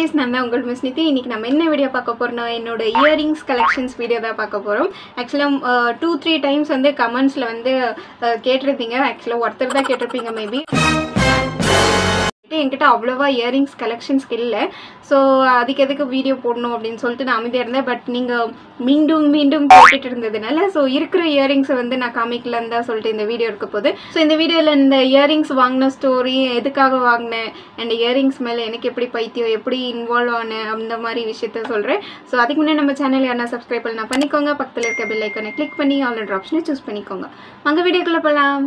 Guys நான் தான் உங்கள் மிஸ் நிதி இன்னைக்கு நம்ம என்ன வீடியோ பார்க்க போறோம்னா என்னோட இயரிங்ஸ் கலெக்ஷன்ஸ் வீடியோ தான் பார்க்க போகிறோம் ஆக்சுவலாக டூ த்ரீ டைம்ஸ் வந்து கமெண்ட்ஸில் வந்து அஹ், கேட்டிருப்பீங்க ஆக்சுவலாக ஒருத்தர் தான் கேட்டிருப்பீங்க மேபி என்கிட்ட அவ்வளோவா இயரிங்ஸ் கலெக்ஷன்ஸ்க்கு இல்லை ஸோ அதுக்கு எதுக்கு வீடியோ போடணும் அப்படின்னு சொல்லிட்டு நான் அமைதியாக இருந்தேன் பட் நீங்கள் மீண்டும் மீண்டும் கேட்டுட்டு இருந்ததுனால ஸோ இருக்கிற இயரிங்ஸை வந்து நான் காமிக்கலன்னு தான் சொல்லிட்டு இந்த வீடியோ இருக்க போகுது ஸோ இந்த வீடியோவில் இந்த இயரிங்ஸ் வாங்கின ஸ்டோரி எதுக்காக வாங்கினேன் அண்ட் இயரிங்ஸ் மேலே எனக்கு எப்படி பைத்தியம் எப்படி இன்வால்வ் ஆனேன் அந்த மாதிரி விஷயத்த சொல்கிறேன் ஸோ அதுக்கு முன்னே நம்ம சேனல் யாரா சப்ஸ்கிரைப் பண்ணா பண்ணிக்கோங்க பக்கத்தில் இருக்க பெல் ஐக்கனை கிளிக் பண்ணி ஆல்ரெடி ஆப்ஷனை சூஸ் பண்ணிக்கோங்க அங்கே வீடியோக்குள்ளே போகலாம்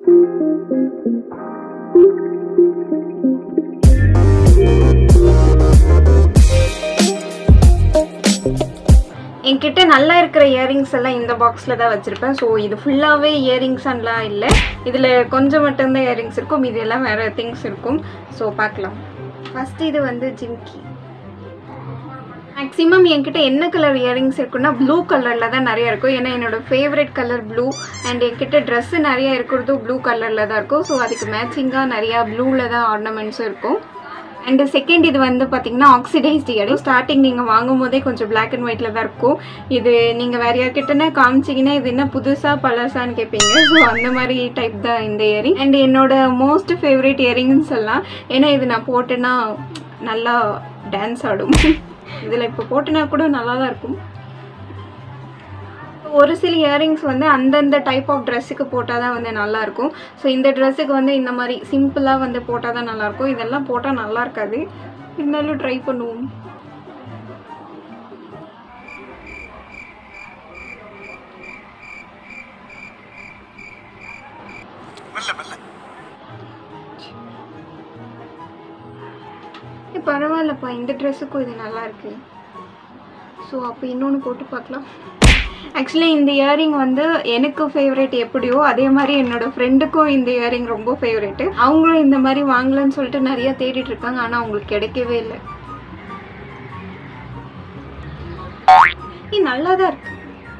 என்கிட்ட நல்லா இருக்கிற இயரிங்ஸ் எல்லாம் இந்த பாக்ஸில் தான் வச்சுருப்பேன் ஸோ இது ஃபுல்லாகவே இயரிங்ஸ் அண்ட்லாம் இல்லை இதில் கொஞ்சம் மட்டும்தான் இயரிங்ஸ் இருக்கும் இது எல்லாம் வேறு திங்ஸ் இருக்கும் ஸோ பார்க்கலாம் ஃபஸ்ட்டு இது வந்து ஜிம்கி மேக்ஸிமம் என்கிட்ட என்ன கலர் இயரிங்ஸ் இருக்குன்னா ப்ளூ கலரில் தான் நிறைய இருக்கும் ஏன்னா என்னோட ஃபேவரட் கலர் ப்ளூ அண்ட் என்கிட்ட ட்ரெஸ்ஸு நிறைய இருக்கிறதும் ப்ளூ கலரில் தான் இருக்கும் ஸோ அதுக்கு மேட்சிங்காக நிறையா ப்ளூவில் தான் ஆர்னமெண்ட்ஸும் இருக்கும் அண்ட் செகண்ட் இது வந்து பார்த்தீங்கன்னா ஆக்சிடைஸ்டு இயரிங் ஸ்டார்டிங் நீங்கள் வாங்கும் போதே கொஞ்சம் பிளாக் அண்ட் ஒயிட்டில் தான் இருக்கும் இது நீங்கள் வேற யார்கிட்டனா காமிச்சிங்கன்னா இது என்ன புதுசாக பழசான்னு கேட்பீங்க ஸோ அந்த மாதிரி டைப் தான் இந்த இயரிங் அண்ட் என்னோட மோஸ்ட் ஃபேவரட் இயரிங்னு சொல்லலாம் ஏன்னா இது நான் போட்டேன்னா நல்லா டான்ஸ் ஆடும் இதில் இப்போ போட்டேன்னா கூட நல்லா தான் இருக்கும் ஒரு சில இயரிங்ஸ் வந்து அந்தந்த டைப் ஆஃப் ட்ரெஸ்ஸுக்கு போட்டால் தான் வந்து நல்லாயிருக்கும் ஸோ இந்த ட்ரெஸ்ஸுக்கு வந்து இந்த மாதிரி சிம்பிளாக வந்து போட்டால் தான் நல்லாயிருக்கும் இதெல்லாம் போட்டால் நல்லா இருக்காது இருந்தாலும் ட்ரை பண்ணுவோம் மெல்ல மெல்ல ஏ, பரவாயில்லப்பா இந்த ட்ரெஸ்ஸுக்கும் இது நல்லா இருக்கு ஸோ அப்போ இன்னொன்று போட்டு பார்க்கலாம் ஆக்சுவலி இந்த இயரிங் வந்து எனக்கு ஃபேவரட் எப்படியோ அதே மாதிரி என்னோட ஃப்ரெண்டுக்கும் இந்த இயரிங் ரொம்ப ஃபேவரெட்டு அவங்களும் இந்த மாதிரி வாங்கலன்னு சொல்லிட்டு நிறைய தேடிட்டு இருக்காங்க ஆனால் அவங்களுக்கு கிடைக்கவே இல்லை இது நல்லா தான் இருக்கு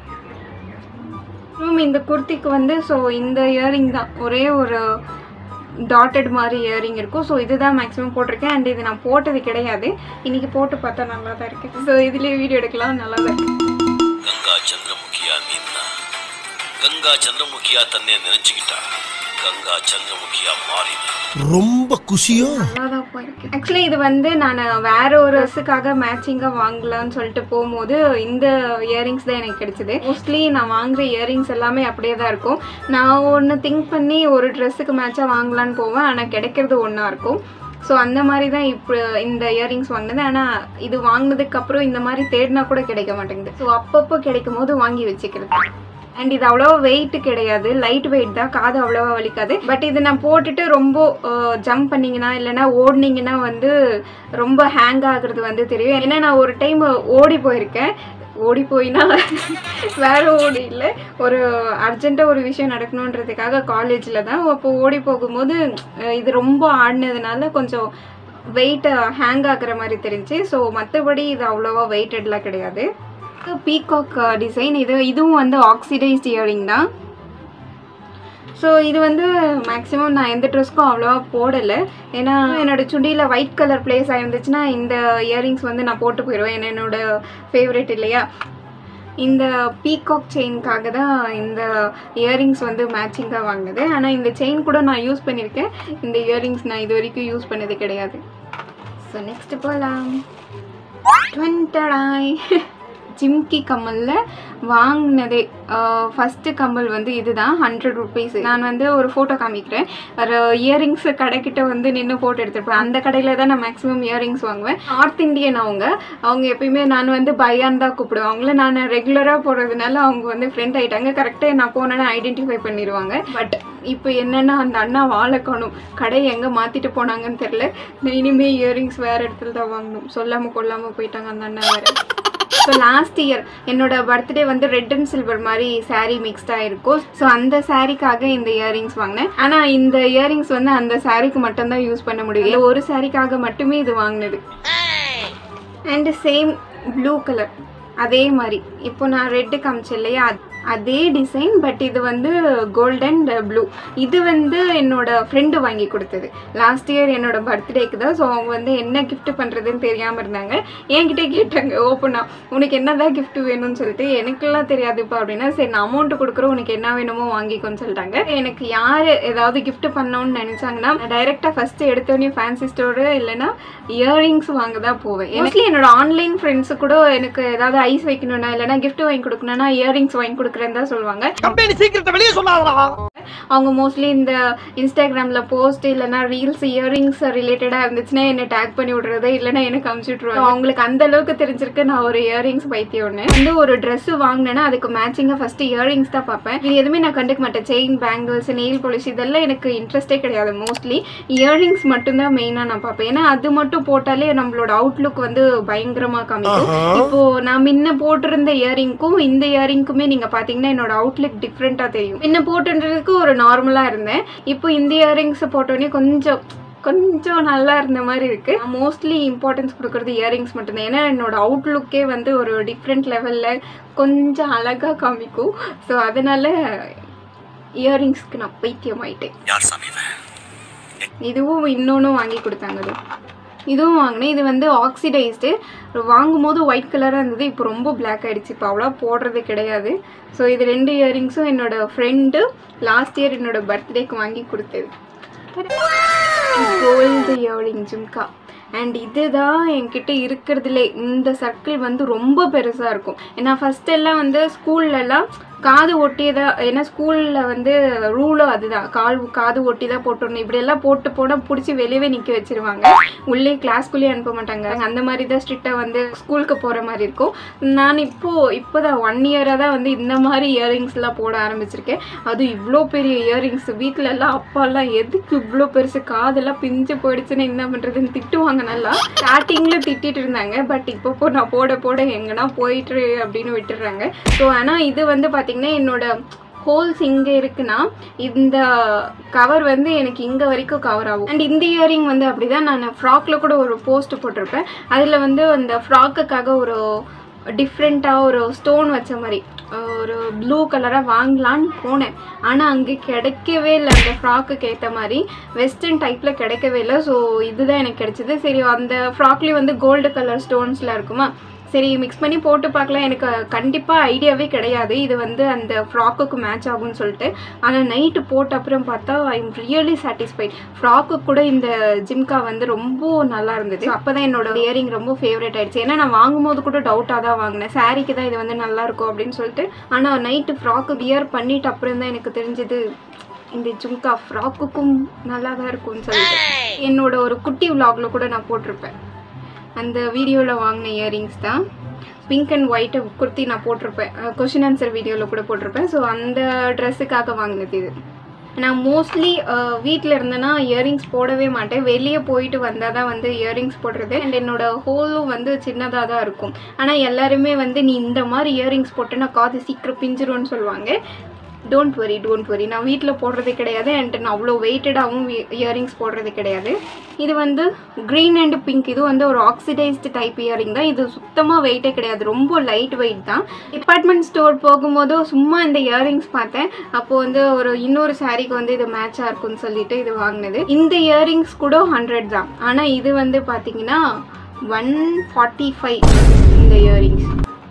மேம் இந்த குர்த்திக்கு வந்து ஸோ இந்த இயரிங் தான் ஒரே ஒரு டாட்டட் மாதிரி இயரிங் இருக்கும் ஸோ இதுதான் மேக்ஸிமம் போட்டிருக்கேன் அண்ட் இது நான் போட்டது கிடையாது இன்னைக்கு போட்டு பார்த்தா நல்லா தான் இருக்கு ஸோ இதுலேயே வீடியோ எடுக்கலாம் நல்லா தான் இருக்கு ಗಂಗಾ ಚಂದ್ರಮುಖಿಯ ನಿನ್ನ ಗಂಗಾ ಚಂದ್ರಮುಖಿಯ ತನ್ನೇ ನೆನಚಿಕಿಟ ಗಂಗಾ ಚಂದ್ರಮುಖಿಯ ಮಾರಿನ ரொம்ப குஷியோ நல்லாதான்ப்பா இருக்கு ஆக்சுவலி இது வந்து நான் வேற ஒரு ட்ரெஸ்ஸுக்காக மேட்சிங்காக வாங்கலாம்னு சொல்லிட்டு போகும்போது இந்த இயரிங்ஸ் தான் எனக்கு கிடைச்சது மோஸ்ட்லி நான் வாங்குற இயரிங்ஸ் எல்லாமே அப்படியே தான் இருக்கும் நான் ஒன்று திங்க் பண்ணி ஒரு ட்ரெஸ்ஸுக்கு மேட்சாக வாங்கலான்னு போவேன் ஆனால் கிடைக்கிறது ஒன்றா இருக்கும் ஸோ அந்த மாதிரி தான் இப்போ இந்த இயரிங்ஸ் வாங்கினது ஆனால் இது வாங்கினதுக்கு அப்புறம் இந்த மாதிரி தேடினா கூட கிடைக்க மாட்டேங்குது ஸோ அப்பப்போ கிடைக்கும் போது வாங்கி வச்சுக்கிறது அண்ட் இது அவ்வளோவா வெயிட் கிடையாது லைட் வெயிட் தான் காது அவ்வளோவா வலிக்காது பட் இது நான் போட்டுட்டு ரொம்ப ஜம்ப் பண்ணீங்கன்னா இல்லைன்னா ஓடுனீங்கன்னா வந்து ரொம்ப ஹேங் ஆகுறது வந்து தெரியும் ஏன்னா நான் ஒரு டைம் ஓடி போயிருக்கேன் ஓடி போயினா வேற ஓடி இல்லை ஒரு அர்ஜென்ட்டாக ஒரு விஷயம் நடக்கணுன்றதுக்காக காலேஜில் தான் அப்போ ஓடி போகும்போது அஹ், இது ரொம்ப ஆடினதுனால கொஞ்சம் வெயிட் ஹேங் ஆகுற மாதிரி தெரிஞ்சு ஸோ மற்றபடி இது அவ்வளோவா வெயிட்டட்லாம் கிடையாது பீகாக் டிசைன் இது இதுவும் வந்து ஆக்சிடைஸ்ட் இயரிங் தான் ஸோ இது வந்து மேக்ஸிமம் நான் எந்த ட்ரெஸ்க்கும் அவ்வளோவா போடலை ஏன்னா என்னோட சுண்டியில் ஒயிட் கலர் பிளேஸ் ஆயிருந்துச்சுன்னா இந்த இயரிங்ஸ் வந்து நான் போட்டு போயிடுவேன் ஏன்னா என்னோட ஃபேவரட் இல்லையா இந்த பீகாக் செயின்காக தான் இந்த இயரிங்ஸ் வந்து மேட்சிங்காக வாங்கினது ஆனால் இந்த செயின் கூட நான் யூஸ் பண்ணியிருக்கேன் இந்த இயரிங்ஸ் நான் இது வரைக்கும் யூஸ் பண்ணது கிடையாது ஸோ நெக்ஸ்ட் போகலாம் ட்வெண்டடாய் ஜிம்கி கம்மலில் வாங்கினதே ஃபஸ்ட்டு கம்மல் வந்து இதுதான் ஹண்ட்ரட் ருபீஸ் நான் வந்து ஒரு ஃபோட்டோ காமிக்கிறேன் ஒரு இயரிங்ஸ் கடைக்கிட்ட வந்து நின்று ஃபோட்டோ எடுத்துருப்பேன் அந்த கடையில் தான் நான் மேக்ஸிமம் இயரிங்ஸ் வாங்குவேன் நார்த் இந்தியன் அவங்க அவங்க எப்பயுமே நான் வந்து பையான் தான் கூப்பிடுவேன் அவங்கள நான் ரெகுலராக போடுறதுனால அவங்க வந்து ஃப்ரெண்ட் ஆகிட்டாங்க கரெக்டாக நான் போனேன்னா ஐடென்டிஃபை பண்ணிடுவாங்க பட் இப்போ என்னென்னா அந்த அண்ணா வாழை காணும் கடை எங்கே மாற்றிட்டு போனாங்கன்னு தெரில இனிமேல் இயரிங்ஸ் வேறு இடத்துல தான் வாங்கணும் சொல்லாமல் கொள்ளாமல் போயிட்டாங்க அந்த அண்ணா வேறு ஸோ லாஸ்ட் இயர் என்னோட பர்த்டே வந்து ரெட் அண்ட் சில்வர் மாதிரி saree மிக்ஸ்டாக இருக்கும் ஸோ அந்த சாரீக்காக இந்த இயரிங்ஸ் வாங்கினேன் ஆனால் இந்த இயரிங்ஸ் வந்து அந்த சாரீக்கு மட்டும்தான் யூஸ் பண்ண முடியல ஒரு சாரீக்காக மட்டுமே இது வாங்கினது அண்ட் சேம் ப்ளூ கலர் அதே மாதிரி இப்போ நான் ரெட்டு காமிச்சேன் இல்லையா அது- அதே டிசைன் பட் இது வந்து கோல்டன் ப்ளூ இது வந்து என்னோட ஃப்ரெண்டு வாங்கி கொடுத்தது லாஸ்ட் இயர் என்னோட பர்த்டேக்கு தான் ஸோ அவங்க வந்து என்ன gift பண்ணுறதுன்னு தெரியாமல் இருந்தாங்க என்கிட்ட கேட்டாங்க ஓப்பனா உனக்கு என்னதான் gift வேணும்னு சொல்லிட்டு எனக்கெல்லாம் தெரியாதுப்பா அப்படின்னா சரி நான் அமௌண்ட் கொடுக்குறோம் உனக்கு என்ன வேணுமோ வாங்கிக்கோன்னு சொல்லிட்டாங்க எனக்கு யார் ஏதாவது gift பண்ணணும்னு நினச்சாங்கன்னா டைரெக்டாக ஃபஸ்ட்டு எடுத்தோடனே ஃபேன்சி ஸ்டோரு இல்லைன்னா இயரிங்ஸ் வாங்க தான் போவேன் மோஸ்ட்லி என்னோட ஆன்லைன் ஃப்ரெண்ட்ஸு கூட எனக்கு ஏதாவது ஐஸ் வைக்கணும்னா இல்லைன்னா gift வாங்கி கொடுக்கணும்னா இயரிங்ஸ் வாங்கி கொடுக்குறேன்னு தான் சொல்லுவாங்க கம்பெனி சீக்கிரத்தை வெளியே சொல்லாதடா அவங்க மோஸ்ட்லி இந்த இன்ஸ்டாகிராமில் போஸ்ட் இல்லைன்னா ரீல்ஸ் இயரிங்ஸ் ரிலேட்டடாக இருந்துச்சுன்னா என்னை டேக் பண்ணி விட்றது இல்லைன்னா எனக்கு அமுச்சு விட்ருவாங்க அவங்களுக்கு அந்த அளவுக்கு தெரிஞ்சிருக்கு நான் ஒரு இயரிங்ஸ் பைத்தியம்னு வந்து ஒரு Dress வாங்கினேன்னா அதுக்கு மேட்சிங்காக ஃபஸ்ட்டு இயரிங்ஸ் தான் பார்ப்பேன் இது எதுவுமே நான் கண்டுக்க மாட்டேன் செயின் பேங்கிள்ஸ் நெயில் பாலிஷ் இதெல்லாம் எனக்கு இன்ட்ரெஸ்டே கிடையாது மோஸ்ட்லி இயரிங்ஸ் மட்டும்தான் மெயினாக நான் பார்ப்பேன் ஏன்னா அது மட்டும் போட்டாலே நம்மளோட அவுட்லுக் வந்து பயங்கரமாக காமிக்கும் இப்போ நான் முன்ன போட்டிருந்த இயரிங்க்கும் இந்த இயரிங்க்குமே நீங்க பாத்தீங்கன்னா என்னோட அவுட்லுக் டிஃப்ரெண்டா தெரியும் முன்ன போட்டுன்றதுக்கு ஒரு நார்மலா இருந்தேன் இப்போ இந்த இயரிங்ஸ் போட்டோடனே கொஞ்சம் கொஞ்சம் நல்லா இருந்த மாதிரி இருக்கு மோஸ்ட்லி இம்பார்ட்டன்ஸ் கொடுக்கறது இயரிங்ஸ் மட்டும்தான் ஏன்னா என்னோட அவுட்லுக்கே வந்து ஒரு டிஃப்ரெண்ட் லெவல்ல கொஞ்சம் அழகா காமிக்கும் ஸோ அதனால இயரிங்ஸ்க்கு நான் பைத்தியம் ஆயிட்டேன் யார் சாமி இவன் இதுவும் இன்னொன்றும் வாங்கி கொடுத்தாங்க இது இதுவும் வாங்கினேன் இது வந்து ஆக்சிடைஸ்டு வாங்கும் போது ஒயிட் கலராக இருந்தது இப்போ ரொம்ப பிளாக் ஆயிடுச்சு இப்போ அவ்வளோ போடுறது கிடையாது ஸோ இது ரெண்டு இயரிங்ஸும் என்னோட ஃப்ரெண்டு லாஸ்ட் இயர் என்னோட பர்த்டேக்கு வாங்கி கொடுத்தது கோல்டு இயரிங் ஜும்கா அண்ட் இதுதான் என்கிட்ட இருக்கிறதுலே இந்த சர்க்கிள் வந்து ரொம்ப பெருசாக இருக்கும் ஏன்னா ஃபர்ஸ்ட் எல்லாம் வந்து ஸ்கூல்லலாம் காது ஒட்டியதா ஏன்னா ஸ்கூலில் வந்து ரூலும் அதுதான் கால் காது ஒட்டி தான் போட்டுடணும் இப்படியெல்லாம் போட்டு போனால் பிடிச்சி வெளியவே நிற்க வச்சிருவாங்க உள்ளே கிளாஸ்க்குள்ளேயே அனுப்ப மாட்டாங்க அந்த மாதிரி தான் ஸ்ட்ரிக்டாக வந்து ஸ்கூலுக்கு போகிற மாதிரி இருக்கும் நான் இப்போது இப்போ தான் ஒன் இயராக தான் வந்து இந்த மாதிரி இயரிங்ஸ்லாம் போட ஆரம்பிச்சிருக்கேன் அது இவ்வளோ பெரிய இயரிங்ஸ் வீட்டில எல்லாம் அப்பாலாம் எதுக்கு இவ்வளோ பெருசு காதெல்லாம் பிஞ்சு போயிடுச்சுன்னு என்ன பண்ணுறதுன்னு திட்டுவாங்க நல்லா ஸ்டார்டிங்கில் திட்டிட்டு இருந்தாங்க பட் இப்போ போ நான் போட போட எங்கன்னா போயிட்டு அப்படின்னு விட்டுடுறாங்க ஸோ ஆனால் இது வந்து பார்த்திங்கன்னா என்னோட ஹோல்ஸ் இங்கே இருக்குன்னா இந்த கவர் வந்து எனக்கு இங்கே வரைக்கும் கவர் ஆகும் அண்ட் இந்த இயரிங் வந்து அப்படிதான் நான் ஃப்ராக்ல கூட ஒரு போஸ்ட் போட்டிருப்பேன் அதில் வந்து அந்த ஃப்ராக்குக்காக ஒரு டிஃப்ரெண்ட்டாக ஒரு ஸ்டோன் வச்ச மாதிரி அஹ் ஒரு ப்ளூ கலராக வாங்கலான்னு போனேன் ஆனால் அங்கே கிடைக்கவே இல்லை அந்த ஃப்ராக்குக்கு ஏற்ற மாதிரி வெஸ்டர்ன் டைப்பில் கிடைக்கவே இல்லை ஸோ இதுதான் எனக்கு கிடைச்சிது சரி அந்த ஃப்ராக்லேயும் வந்து கோல்டு கலர் ஸ்டோன்ஸில் இருக்குமா சரி மிக்ஸ் பண்ணி போட்டு பார்க்கலாம் எனக்கு கண்டிப்பாக ஐடியாவே கிடையாது இது வந்து அந்த ஃப்ராக்குக்கு மேட்ச் ஆகும்னு சொல்லிட்டு ஆனால் நைட்டு போட்ட அப்புறம் பார்த்தா ஐ எம் ரியலி சாட்டிஸ்ஃபைட் ஃப்ராக்கு கூட இந்த ஜிம்கா வந்து ரொம்ப நல்லா இருந்தது அப்போ தான் என்னோட இயரிங் ரொம்ப ஃபேவரட் ஆயிடுச்சு ஏன்னா நான் வாங்கும்போது கூட டவுட்டாக தான் வாங்கினேன் சாரிக்கு தான் இது வந்து நல்லா இருக்கும் அப்படின்னு சொல்லிட்டு ஆனால் நைட்டு ஃப்ராக்கு வியர் பண்ணிட்டு அப்புறம் தான் எனக்கு தெரிஞ்சது இந்த ஜும்கா ஃப்ராக்குக்கும் நல்லா தான் இருக்கும்னு சொல்லிட்டு என்னோட ஒரு குட்டி vlogல கூட நான் போட்டிருப்பேன் அந்த வீடியோவில் வாங்கின இயரிங்ஸ் தான் பிங்க் அண்ட் ஒயிட்டை குர்த்தி நான் போட்டிருப்பேன் கொஷின் ஆன்சர் வீடியோவில் கூட போட்டிருப்பேன் ஸோ அந்த ட்ரெஸ்ஸுக்காக வாங்கினது இது நான் மோஸ்ட்லி வீட்டில் இருந்தேன்னா இயரிங்ஸ் போடவே மாட்டேன் வெளியே போயிட்டு வந்தால் தான் வந்து இயரிங்ஸ் போடுறது அண்ட் என்னோட ஹோலும் வந்து சின்னதாக தான் இருக்கும் ஆனால் எல்லாருமே வந்து நீ இந்த மாதிரி இயரிங்ஸ் போட்டேன்னா காது சீக்கிரம் பிஞ்சிரும்னு சொல்லுவாங்க டோன்ட் வரி டோன்ட் வரி நான் வீட்டில் போடுறது கிடையாது அண்ட் நான் அவ்வளோ வெயிட்டடாகவும் இயரிங்ஸ் போடுறது கிடையாது இது வந்து க்ரீன் அண்ட் பிங்க் இது வந்து ஒரு ஆக்சிடைஸ்டு டைப் இயரிங் தான் இது சுத்தமாக வெயிட்டே கிடையாது ரொம்ப லைட் வெயிட் தான் டிபார்ட்மெண்ட் ஸ்டோர் போகும்போது சும்மா இந்த இயரிங்ஸ் பார்த்தேன் அப்போது வந்து ஒரு இன்னொரு சாரீக்கு வந்து இது மேட்சாக இருக்கும்னு சொல்லிட்டு இது வாங்கினது இந்த இயரிங்ஸ் கூட ஹண்ட்ரட் தான் ஆனால் இது வந்து பார்த்தீங்கன்னா ஒன் ஃபார்ட்டி ஃபைவ் இந்த இயரிங்ஸ்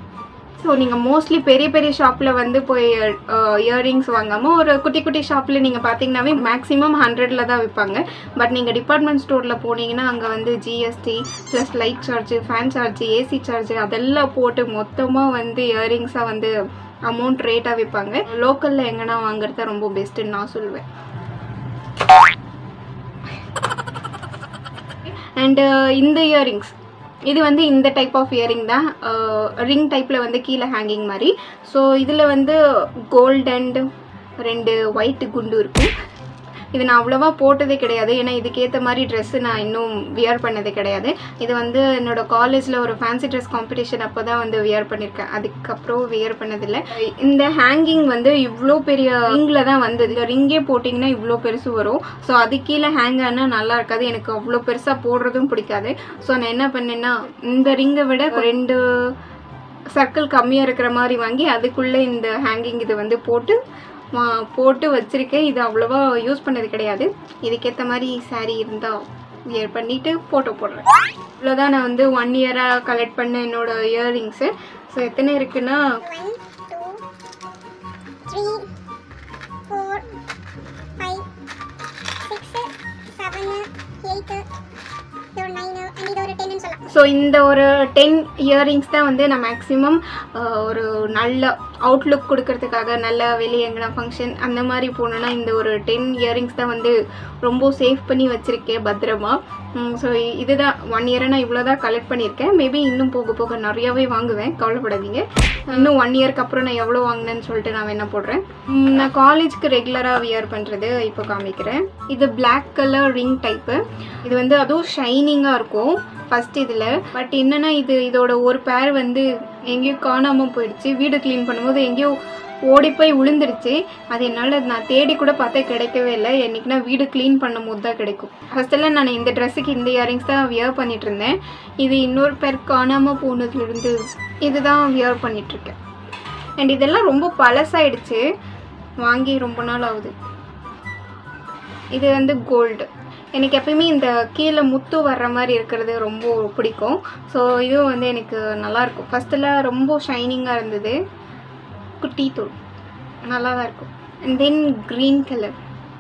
ஸோ நீங்கள் மோஸ்ட்லி பெரிய பெரிய ஷாப்பில் வந்து போய் இயரிங்ஸ் வாங்காமல் ஒரு குட்டி குட்டி ஷாப்பில் நீங்கள் பார்த்தீங்கன்னாவே மேக்ஸிமம் ஹண்ட்ரடில் தான் விற்பாங்க பட் நீங்கள் டிபார்ட்மெண்ட் ஸ்டோரில் போனீங்கன்னா அங்கே வந்து GST plus light charge fan charge AC charge அதெல்லாம் போட்டு மொத்தமாக வந்து இயரிங்ஸாக வந்து அமௌண்ட் ரேட்டாக விற்பாங்க லோக்கலில் எங்கன்னா வாங்குறது ரொம்ப பெஸ்ட்டுன்னு நான் சொல்லுவேன் அண்டு இந்த இயரிங்ஸ் இது வந்து இந்த டைப் ஆஃப் இயரிங் தான் ரிங் டைப்பில் வந்து கீழே ஹேங்கிங் மாதிரி ஸோ இதில் வந்து கோல்ட் அண்ட் ரெண்டு ஒயிட் குண்டு இருக்கும் இது நான் அவ்வளோவா போட்டதே கிடையாது ஏன்னா இதுக்கேற்ற மாதிரி ட்ரெஸ்ஸு நான் இன்னும் வியர் பண்ணது கிடையாது இது வந்து என்னோட காலேஜில் ஒரு ஃபேன்சி ட்ரெஸ் காம்படிஷன் அப்போ தான் வந்து வியர் பண்ணியிருக்கேன் அதுக்கப்புறம் வியர் பண்ணதில்லை இந்த ஹேங்கிங் வந்து இவ்வளோ பெரிய ரிங்கில் தான் வந்தது இந்த ரிங்கே போட்டிங்கன்னா இவ்வளோ பெருசு வரும் ஸோ அது கீழே ஹேங் ஆனால் நல்லா இருக்காது எனக்கு அவ்வளோ பெருசாக போடுறதும் பிடிக்காது ஸோ நான் என்ன பண்ணேன்னா இந்த ரிங்கை விட ரெண்டு சர்க்கிள் கம்மியாக இருக்கிற மாதிரி வாங்கி அதுக்குள்ளே இந்த ஹேங்கிங் இது வந்து போட்டு வா- போட்டு வச்சுருக்கேன் இது அவ்வளோவா யூஸ் பண்ணது கிடையாது இதுக்கேற்ற மாதிரி saree இருந்தால் வியர் பண்ணிவிட்டு ஃபோட்டோ போடுறேன் இவ்வளோதான் நான் வந்து ஒன் இயராக கலெக்ட் பண்ண என்னோட இயரிங்ஸு ஸோ எத்தனை இருக்குன்னா One, two, three, four, five, six, seven, eight, இது ஒரு nine, and இது ஒரு ten ன்னு சொல்லலாம். ஸோ இந்த ஒரு டென் இயரிங்ஸ் தான் வந்து நான் மேக்ஸிமம் ஒரு நல்ல அவுட்லுக் கொடுக்கறதுக்காக நல்ல வெளியே எங்கன்னா ஃபங்க்ஷன் அந்த மாதிரி போனோன்னா இந்த ஒரு டென் இயரிங்ஸ் தான் வந்து ரொம்ப சேவ் பண்ணி வச்சுருக்கேன் பத்திரமா ஸோ இதுதான் ஒன் இயராக நான் இவ்வளோ தான் கலெக்ட் பண்ணியிருக்கேன் மேபி இன்னும் போக போக நிறையாவே வாங்குவேன் கவலைப்படாதீங்க இன்னும் ஒன் இயர்க்கு அப்புறம் நான் எவ்வளோ வாங்கினேன்னு சொல்லிட்டு நான் என்ன போடுறேன் உம், நான் காலேஜ்க்கு ரெகுலராக வியர் பண்ணுறது இப்போ காமிக்கிறேன் இது Black கலர் ரிங் டைப்பு இது வந்து அதுவும் ஷைனிங்காக இருக்கும் ஃபஸ்ட் இதில் பட் என்னென்னா இது இதோட ஒரு பேர் வந்து எங்கேயோ காணாமல் போயிடுச்சு வீடு க்ளீன் பண்ணும்போது எங்கேயோ ஓடி போய் விழுந்துருச்சு அது என்னால் நான் தேடி கூட பார்த்தா கிடைக்கவே இல்லை என்றைக்குனா வீடு க்ளீன் பண்ணும் போது தான் கிடைக்கும் ஃபஸ்ட்டெல்லாம் நான் இந்த ட்ரெஸ்ஸுக்கு இந்த இயரிங்ஸ் தான் வியர் பண்ணிட்டு இருந்தேன் இது இன்னொரு பேர் காணாமல் போனதுலேருந்து இதுதான் வியர் பண்ணிகிட்ருக்கேன் அண்ட் இதெல்லாம் ரொம்ப பழசாயிடுச்சு வாங்கி ரொம்ப நாள் ஆகுது இது வந்து கோல்டு எனக்கு எப்பயுமே இந்த கீழே முத்து வர்ற மாதிரி இருக்கிறது ரொம்ப பிடிக்கும் ஸோ இதுவும் வந்து எனக்கு நல்லாயிருக்கும் ஃபஸ்ட்டெல்லாம் ரொம்ப ஷைனிங்காக இருந்தது குட்டி தூள் நல்லா தான் இருக்கும் அண்ட் தென் க்ரீன் கலர்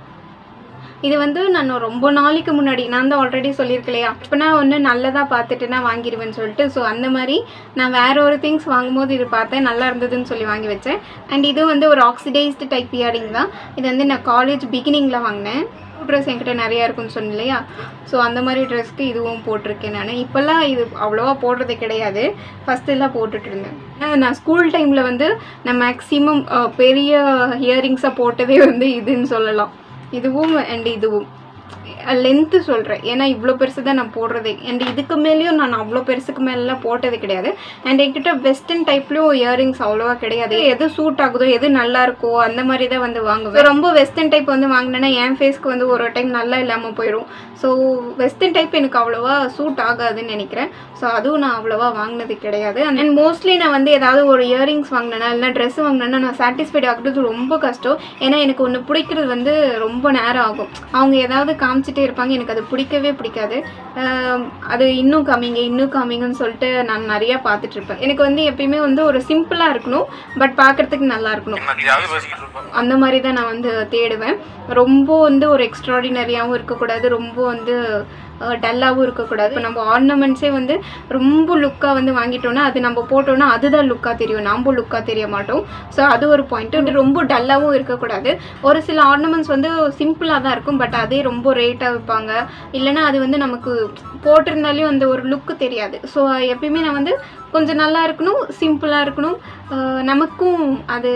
இது வந்து நான் ரொம்ப நாளைக்கு முன்னாடி நான் தான் ஆல்ரெடி சொல்லியிருக்கலையா இப்போ நான் ஒன்று நல்லதாக பார்த்துட்டு நான் வாங்கிடுவேன்னு சொல்லிட்டு ஸோ அந்த மாதிரி நான் வேற ஒரு திங்ஸ் வாங்கும்போது இது பார்த்தேன் நல்லா இருந்ததுன்னு சொல்லி வாங்கி வச்சேன் அண்ட் இது வந்து ஒரு ஆக்சிடைஸ்டு டைப் இயரிங் தான் இது வந்து நான் காலேஜ் பிகினிங்கில் வாங்கினேன் ட்ரெஸ் என்கிட்ட நிறையா இருக்குன்னு சொன்னேன் இல்லையா ஸோ அந்த மாதிரி ட்ரெஸ்க்கு இதுவும் போட்டிருக்கேன் நான் இப்போல்லாம் இது அவ்வளோவா போடுறது கிடையாது ஃபஸ்ட்டு எல்லாம் போட்டுட்டு இருந்தேன் ஆனா, நான் ஸ்கூல் டைமில் வந்து நான் மேக்ஸிமம் பெரிய இயரிங்ஸாக போட்டதே வந்து இதுன்னு சொல்லலாம் இதுவும் அண்ட் இதுவும் லென்த்து சொல்கிறேன் ஏன்னா இவ்வளோ பெருசு தான் நான் போடுறதே அண்ட் இதுக்கு மேலேயும் நான் அவ்வளோ பெருசுக்கு மேலாம் போட்டது கிடையாது அண்ட் என்கிட்ட வெஸ்டர்ன் டைப்லேயும் இயரிங்ஸ் அவ்வளோவா கிடையாது எது சூட் ஆகுதோ எது நல்லா இருக்கோ அந்த மாதிரி தான் வந்து வாங்குவேன் ரொம்ப வெஸ்டர்ன் டைப் வந்து வாங்கினேன்னா என் ஃபேஸ்க்கு வந்து ஒரு டைம் நல்லா இல்லாமல் போயிடும் ஸோ வெஸ்டர்ன் டைப் எனக்கு அவ்வளோவா சூட் ஆகாதுன்னு நினைக்கிறேன் ஸோ அதுவும் நான் அவ்வளோவா வாங்கினது கிடையாது அண்ட் மோஸ்ட்லி நான் வந்து ஏதாவது ஒரு இயரிங்ஸ் வாங்கினேன்னா இல்லை ட்ரெஸ் வாங்கினேன்னா நான் சாட்டிஸ்ஃபைட் ஆகுறது ரொம்ப கஷ்டம் ஏன்னா எனக்கு ஒன்று பிடிக்கிறது வந்து ரொம்ப நேரம் ஆகும் அவங்க ஏதாவது காமிச்சிட்டே இருப்பாங்க எனக்கு அது பிடிக்கவே பிடிக்காது ஆம், அது இன்னும் காமிங்க இன்னும் காமிங்கன்னு சொல்லிட்டு நான் நிறையா பார்த்துட்டு இருப்பேன் எனக்கு வந்து எப்பயுமே வந்து ஒரு சிம்பிளாக இருக்கணும் பட் பார்க்கறதுக்கு நல்லா இருக்கணும் அந்த மாதிரி தான் நான் வந்து தேடுவேன் ரொம்ப வந்து ஒரு எக்ஸ்ட்ராடினரியாகவும் இருக்கக்கூடாது ரொம்ப வந்து டல்லாகவும் இருக்கக்கூடாது இப்போ நம்ம ஆர்னமெண்ட்ஸே வந்து ரொம்ப லுக்காக வந்து வாங்கிட்டோம்னா அது நம்ம போட்டோம்னா அதுதான் லுக்காக தெரியும் நம்ம லுக்காக தெரிய மாட்டோம் ஸோ அது ஒரு பாயிண்ட்டு ரொம்ப டல்லாகவும் இருக்கக்கூடாது ஒரு சில ஆர்னமெண்ட்ஸ் வந்து சிம்பிளாக தான் இருக்கும் பட் அதே ரொம்ப ரேட்டாக விற்பாங்க இல்லைன்னா அது வந்து நமக்கு போட்டிருந்தாலையும் அந்த ஒரு லுக்கு தெரியாது ஸோ எப்பயுமே நான் வந்து கொஞ்சம் நல்லா இருக்கணும் சிம்பிளாக இருக்கணும் அஹ் நமக்கும் அது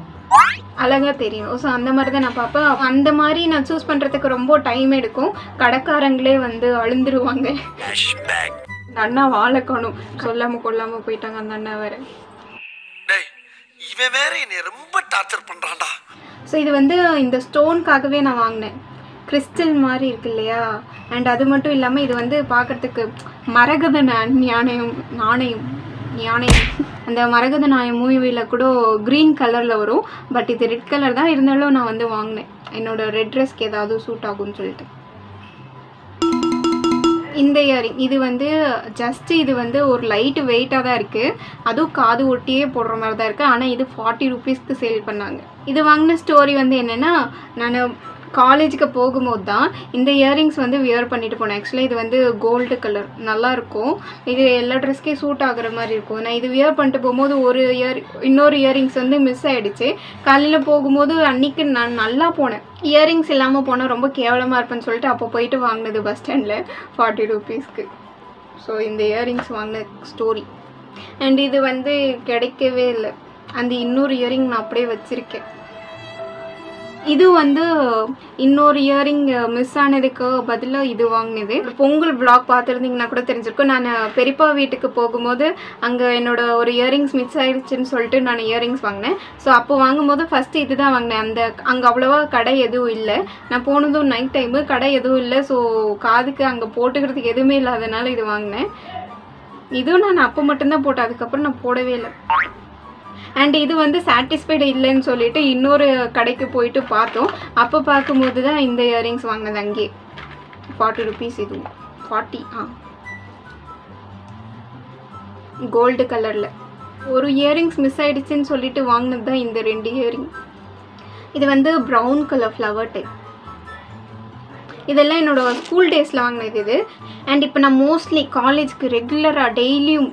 அழகாக தெரியும் ஸோ அந்த மாதிரி தான் நான் பார்ப்பேன் அந்த மாதிரி நான் சூஸ் பண்ணுறதுக்கு ரொம்ப டைம் எடுக்கும் கடைக்காரங்களே வந்து அழுந்துருவாங்க இந்த அண்ணா வாழை காணும் சொல்லாமல் கொள்ளாமல் போயிட்டாங்க அந்த அண்ணா வேறு டேய் இவன் வேற என்னை ரொம்ப டார்ச்சர் பண்றான்டா ஸோ இது வந்து இந்த ஸ்டோனுக்காகவே நான் வாங்கினேன் கிறிஸ்டல் மாதிரி இருக்கு இல்லையா அண்ட் அது மட்டும் இல்லாமல் இது வந்து பார்க்கறதுக்கு மரகத நா- நாணயம் நாணயம் யானையம் அந்த மரகத நாயம் மூவியில் கூட க்ரீன் கலரில் வரும் பட் இது ரெட் கலர் தான் இருந்தாலும் நான் வந்து வாங்கினேன் என்னோட ரெட் ட்ரெஸ்க்கு ஏதாவது சூட் ஆகும்னு சொல்லிட்டு இந்த இயரிங் இது வந்து ஜஸ்ட் இது வந்து ஒரு லைட் வெயிட்டாக தான் இருக்குது அதுவும் காது ஒட்டியே போடுற மாதிரி தான் இருக்குது ஆனால் இது ஃபார்ட்டி ருபீஸ்க்கு சேல் பண்ணாங்க இது வாங்கின ஸ்டோரி வந்து என்னென்னா நான் காலேஜுக்கு போகும்போது தான் இந்த இயரிங்ஸ் வந்து வியர் பண்ணிட்டு போனேன் ஆக்சுவலாக இது வந்து கோல்டு கலர் நல்லா இருக்கும் இது எல்லா ட்ரெஸ்க்கே சூட் ஆகுற மாதிரி இருக்கும் நான் இது வியர் பண்ணிட்டு போகும்போது ஒரு இயர் இன்னொரு இயரிங்ஸ் வந்து மிஸ் ஆயிடுச்சு காலையில் போகும்போது அன்னைக்கு நான் நல்லா போனேன் இயரிங்ஸ் இல்லாமல் போனால் ரொம்ப கேவலமாக இருப்பேன்னு சொல்லிட்டு அப்போ போயிட்டு வாங்கினது பஸ் ஸ்டாண்டில் ஃபார்ட்டி ருபீஸ்க்கு ஸோ இந்த இயரிங்ஸ் வாங்கின ஸ்டோரி அண்ட் இது வந்து கிடைக்கவே இல்லை அந்த இன்னொரு இயரிங் நான் அப்படியே வச்சுருக்கேன் இது வந்து இன்னொரு இயரிங் மிஸ் ஆனதுக்கு பதிலாக இது வாங்கினது பொங்கல் vlog பார்த்துருந்தீங்கன்னா கூட தெரிஞ்சிருக்கும் நான் பெரியப்பா வீட்டுக்கு போகும்போது அங்கே என்னோட ஒரு இயரிங்ஸ் மிஸ் ஆயிடுச்சுன்னு சொல்லிட்டு நான் இயரிங்ஸ் வாங்கினேன் ஸோ அப்போ வாங்கும்போது ஃபஸ்ட்டு இது தான் வாங்கினேன் அந்த அங்கே அவ்வளோவா கடை எதுவும் இல்லை நான் போனதும் நைட் டைமு கடை எதுவும் இல்லை ஸோ காதுக்கு அங்கே போட்டுக்கிறதுக்கு எதுவுமே இல்லாதனால இது வாங்கினேன் இதுவும் நான் அப்போ மட்டும்தான் போட்டேன் அதுக்கப்புறம் நான் போடவே இல்லை அண்ட் இது வந்து சாட்டிஸ்ஃபைடு இல்லைன்னு சொல்லிட்டு இன்னொரு கடைக்கு போயிட்டு பார்த்தோம் அப்போ பார்க்கும்போது தான் இந்த இயரிங்ஸ் வாங்கினது அங்கேயே ஃபார்ட்டி ருபீஸ் இது ஃபார்ட்டி ஆ கோல்டு கலரில் ஒரு இயரிங்ஸ் மிஸ் ஆயிடுச்சுன்னு சொல்லிட்டு வாங்கினது தான் இந்த ரெண்டு இயரிங் இது வந்து ப்ரௌன் கலர் ஃப்ளவர் டைப் இதெல்லாம் என்னோட ஸ்கூல் டேஸில் வாங்கினது இது அண்ட் இப்போ நான் மோஸ்ட்லி காலேஜ்க்கு ரெகுலராக டெய்லியும்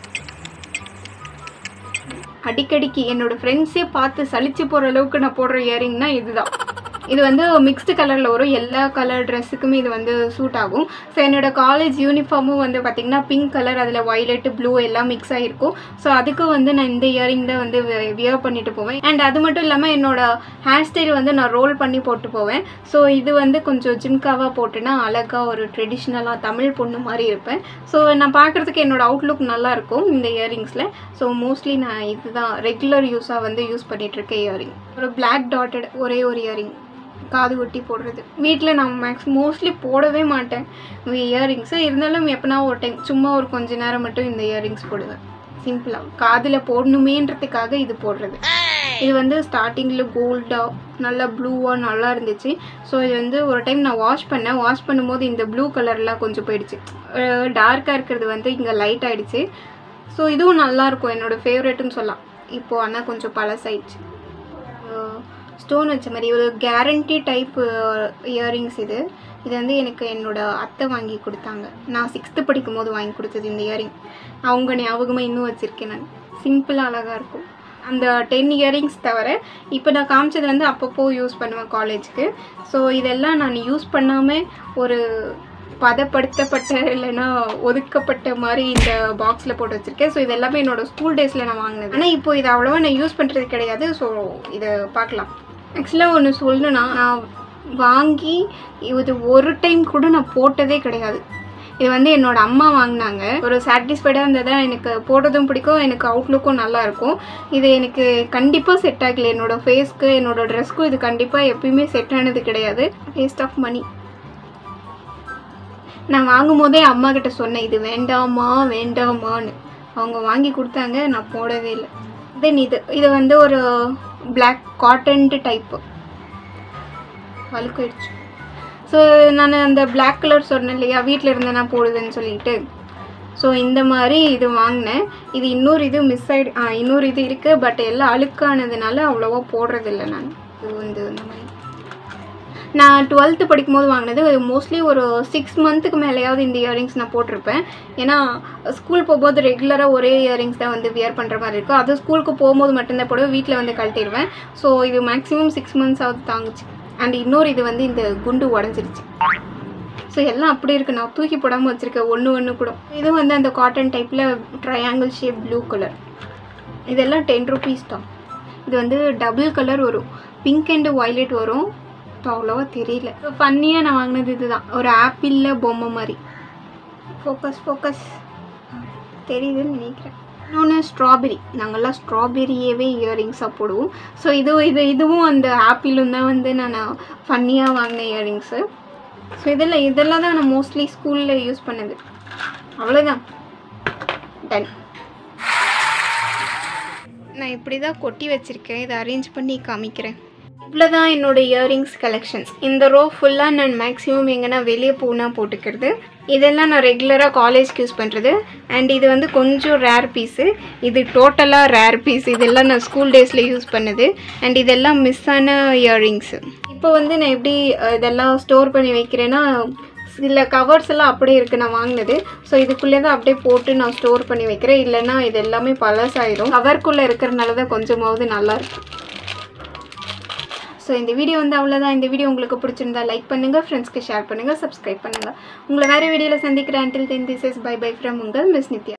அடிக்கடிக்கு என்னோட ஃப்ரெண்ட்ஸே பார்த்து சலிச்சு போகிற அளவுக்கு நான் போடுற இயரிங்னா இதுதான் இது வந்து மிக்ஸ்டு கலரில் வரும் எல்லா கலர் ட்ரெஸ்ஸுக்குமே இது வந்து சூட் ஆகும் ஸோ என்னோட காலேஜ் யூனிஃபார்மும் வந்து பார்த்திங்கன்னா பிங்க் கலர் அதில் வயலட் ப்ளூ எல்லாம் மிக்ஸ் ஆகிருக்கும் ஸோ அதுக்கு வந்து நான் இந்த இயரிங் தான் வந்து வியர் பண்ணிட்டு போவேன் அண்ட் அது மட்டும் இல்லாமல் என்னோட ஹேர் ஸ்டைல் வந்து நான் ரோல் பண்ணி போட்டு போவேன் ஸோ இது வந்து கொஞ்சம் ஜிம்காவாக போட்டுனா அழகாக ஒரு ட்ரெடிஷ்னலாக தமிழ் பொண்ணு மாதிரி இருப்பேன் ஸோ நான் பார்க்குறதுக்கு என்னோட அவுட்லுக் நல்லா இருக்கும் இந்த இயரிங்ஸில் ஸோ மோஸ்ட்லி நான் இதுதான் ரெகுலர் யூஸாக வந்து யூஸ் பண்ணிகிட்ருக்கேன் இயரிங் ஒரு பிளாக் டாட்டட் ஒரே ஒரு இயரிங் காது ஒட்டி போடுறது வீட்டில் நான் மேக்ஸ் மோஸ்ட்லி போடவே மாட்டேன் இயரிங்ஸு இருந்தாலும் எப்போனா ஒரு டைம் சும்மா ஒரு கொஞ்ச நேரம் மட்டும் இந்த இயரிங்ஸ் போடுவேன் சிம்பிளாக காதில் போடணுமேன்றதுக்காக இது போடுறது இது வந்து ஸ்டார்டிங்கில் கோல்டாக நல்லா ப்ளூவாக நல்லா இருந்துச்சு ஸோ இது வந்து ஒரு டைம் நான் வாஷ் பண்ணேன் வாஷ் பண்ணும்போது இந்த ப்ளூ கலர்லாம் கொஞ்சம் போயிடுச்சு டார்க்காக இருக்கிறது வந்து இங்கே லைட் ஆயிடுச்சு ஸோ இதுவும் நல்லாயிருக்கும் என்னோடய ஃபேவரெட்டுன்னு சொல்லலாம் இப்போது ஆனால் கொஞ்சம் பழசாயிடுச்சு ஸ்டோன் வச்ச மாதிரி ஒரு கேரண்டி டைப் இயரிங்ஸ் இது இது வந்து எனக்கு என்னோட அத்தை வாங்கி கொடுத்தாங்க நான் சிக்ஸ்த்து படிக்கும் போது வாங்கி கொடுத்தது இந்த இயரிங் அவங்க ஞாபகமாக இன்னும் வச்சுருக்கேன் நான் சிம்பிளாக அழகாக இருக்கும் அந்த டென் இயரிங்ஸ் தவிர இப்போ நான் காமிச்சது வந்து அப்பப்போ யூஸ் பண்ணுவேன் காலேஜுக்கு ஸோ இதெல்லாம் நான் யூஸ் பண்ணாமல் ஒரு பதப்படுத்தப்பட்ட இல்லைன்னா ஒதுக்கப்பட்ட மாதிரி இந்த பாக்ஸில் போட்டு வச்சுருக்கேன் ஸோ இது எல்லாமே என்னோட ஸ்கூல் டேஸில் நான் வாங்கினது ஆனால் இப்போ இதை அவ்வளோவா நான் யூஸ் பண்ணுறது கிடையாது ஸோ இதை பார்க்கலாம் ஆக்சுவலாக ஒன்று சொல்லணும்னா நான் வாங்கி இது ஒரு டைம் கூட நான் போட்டதே கிடையாது இது வந்து என்னோட அம்மா வாங்கினாங்க ஒரு சாட்டிஸ்ஃபைடாக இருந்ததா எனக்கு போடுறதும் பிடிக்கும் எனக்கு அவுட்லுக்கும் நல்லா இருக்கும் இது எனக்கு கண்டிப்பாக செட் ஆகல என்னோட ஃபேஸ்க்கு என்னோட ட்ரெஸ்க்கும் இது கண்டிப்பாக எப்பயுமே செட் ஆனது கிடையாது வேஸ்ட் ஆஃப் மணி நான் வாங்கும் போதே அம்மா கிட்ட சொன்னேன் இது வேண்டாமா வேண்டாமான்னு அவங்க வாங்கி கொடுத்தாங்க நான் போடவே இல்லை தென் இது இது வந்து ஒரு பிளாக் காட்டன்ட்டு டைப்பு வழுக்காயிடுச்சு ஸோ நான் அந்த பிளாக் கலர் சொன்னேன் இல்லையா வீட்டில் இருந்தேன் நான் போடுதுன்னு சொல்லிட்டு ஸோ இந்த மாதிரி இது வாங்கினேன் இது இன்னொரு இது மிஸ் ஆயிடு ஆ இன்னொரு இது இருக்குது பட் எல்லாம் அழுக்கானதுனால அவ்வளோவா போடுறதில்ல நான் இது வந்து இந்த மாதிரி நான் டுவெல்த்து படிக்கும்போது வாங்கினது மோஸ்ட்லி ஒரு சிக்ஸ் மந்த்துக்கு மேலேயாவது இந்த இயரிங்ஸ் நான் போட்டிருப்பேன் ஏன்னா ஸ்கூல் போகும்போது ரெகுலராக ஒரே இயரிங்ஸ் தான் வந்து வியர் பண்ணுற மாதிரி இருக்கும் அது ஸ்கூலுக்கு போகும்போது மட்டும்தான் போடுவேன் வீட்டில் வந்து கழட்டிடுவேன் ஸோ இது மேக்ஸிமம் சிக்ஸ் மந்த்ஸாவது தாங்குச்சு அண்ட் இன்னொரு இது வந்து இந்த குண்டு உடஞ்சிருச்சு ஸோ எல்லாம் அப்படி இருக்குது நான் தூக்கி போடாமல் வச்சுருக்கேன் ஒன்று ஒன்று கூட இது வந்து அந்த காட்டன் டைப்பில் ட்ரையாங்கிள் ஷேப் ப்ளூ கலர் இதெல்லாம் டென் ருபீஸ் தான் இது வந்து டபுள் கலர் வரும் பிங்க் அண்டு வயலட் வரும் இப்போ அவ்வளோவா தெரியல ஃபன்னியாக நான் வாங்கினது இதுதான் ஒரு ஆப்பிளில் பொம்மை மாதிரி ஃபோக்கஸ் ஃபோக்கஸ் தெரியுதுன்னு நினைக்கிறேன் இன்னொன்று ஸ்ட்ராபெரி நாங்கள்லாம் ஸ்ட்ராபெரியவே இயரிங்ஸாக போடுவோம் ஸோ இது இது இதுவும் அந்த ஆப்பிளும் தான் வந்து நான் ஃபன்னியாக வாங்கின இயரிங்ஸு ஸோ இதெல்லாம் இதெல்லாம் தான் நான் மோஸ்ட்லி ஸ்கூலில் யூஸ் பண்ணது அவ்வளோதான் டன் நான் இப்படி தான் கொட்டி வச்சுருக்கேன் இதை அரேஞ்ச் பண்ணி காமிக்கிறேன் இவ்வளோதான் என்னோட இயரிங்ஸ் கலெக்ஷன்ஸ் இந்த ரோ ஃபுல்லாக நான் மேக்ஸிமம் எங்கன்னா வெளியே போனா போட்டுக்கிறது இதெல்லாம் நான் ரெகுலராக காலேஜ்க்கு யூஸ் பண்ணுறது அண்ட் இது வந்து கொஞ்சம் ரேர் பீஸு இது டோட்டலாக ரேர் பீஸ் இதெல்லாம் நான் ஸ்கூல் டேஸில் யூஸ் பண்ணது அண்ட் இதெல்லாம் மிஸ் ஆன இயரிங்ஸு இப்போ வந்து நான் எப்படி அஹ், இதெல்லாம் ஸ்டோர் பண்ணி வைக்கிறேன்னா சில கவர்ஸ் எல்லாம் அப்படியே இருக்குது நான் வாங்கினது ஸோ இதுக்குள்ளே தான் அப்படியே போட்டு நான் ஸ்டோர் பண்ணி வைக்கிறேன் இல்லைன்னா இது எல்லாமே பழசாயிடும் கவர்க்குள்ளே இருக்கிறனால தான் கொஞ்சமாவது நல்லா இருக்கும் ஸோ இந்த வீடியோ வந்து அவ்வளோதான் இந்த வீடியோ உங்களுக்கு பிடிச்சிருந்தா லைக் பண்ணுங்கள் ஃப்ரெண்ட்ஸ்க்கு ஷேர் பண்ணுங்கள் சப்ஸ்கிரைப் பண்ணுங்கள் உங்களை வேறு வீடியோவில் சந்திக்கிறேன் until then this is bye bye from உங்கள் மிஸ் நித்யா